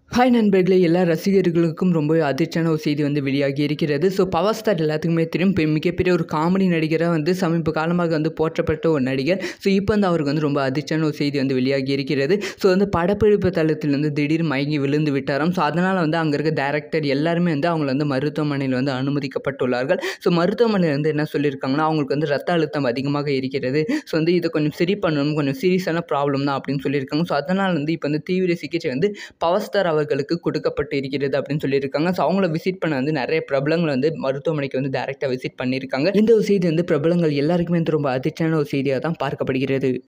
hi நண்பர்களே எல்லா ரசிகர்களுக்கும் ரொம்ப அதிர்ச்சியான ஒரு செய்தி வந்து வெளியாகி இருக்கிறது ஸோ பவர் ஸ்டார் எல்லாத்துக்குமே தெரியும் இப்போ மிகப்பெரிய ஒரு காமெடி நடிகராக வந்து சமீப காலமாக வந்து போற்றப்பட்ட ஒரு நடிகர் ஸோ இப்போ வந்து அவருக்கு வந்து ரொம்ப அதிர்ச்சியான ஒரு செய்தி வந்து வெளியாகி இருக்கிறது ஸோ வந்து படப்பிடிப்பு தளத்தில் வந்து திடீர் மயங்கி விழுந்து விட்டாராம் ஸோ அதனால் வந்து அங்கே இருக்க டேரக்டர் எல்லாருமே வந்து அவங்கள வந்து மருத்துவமனையில் வந்து அனுமதிக்கப்பட்டுள்ளார்கள் ஸோ மருத்துவமனையில் வந்து என்ன சொல்லியிருக்காங்கன்னா அவங்களுக்கு வந்து ரத்த அழுத்தம் அதிகமாக இருக்கிறது ஸோ வந்து இதை கொஞ்சம் சரி பண்ணணும் கொஞ்சம் சீரியஸான ப்ராப்ளம் தான் அப்படின்னு சொல்லியிருக்காங்க ஸோ அதனால் வந்து இப்போ வந்து தீவிர சிகிச்சை வந்து பவர் ஸ்டார் அவர்களுக்கு கொடுக்கப்பட்டு இருக்கிறது அப்படின்னு சொல்லியிருக்காங்க ஸோ அவங்கள விசிட் பண்ண வந்து நிறைய பிரபலங்கள் வந்து மருத்துவமனைக்கு வந்து டேரெக்டாக விசிட் பண்ணியிருக்காங்க இந்த ஒரு செய்தி வந்து பிரபலங்கள் எல்லாருக்குமே வந்து ரொம்ப அதிர்ச்சியான ஒரு செய்தியாக தான் பார்க்கப்படுகிறது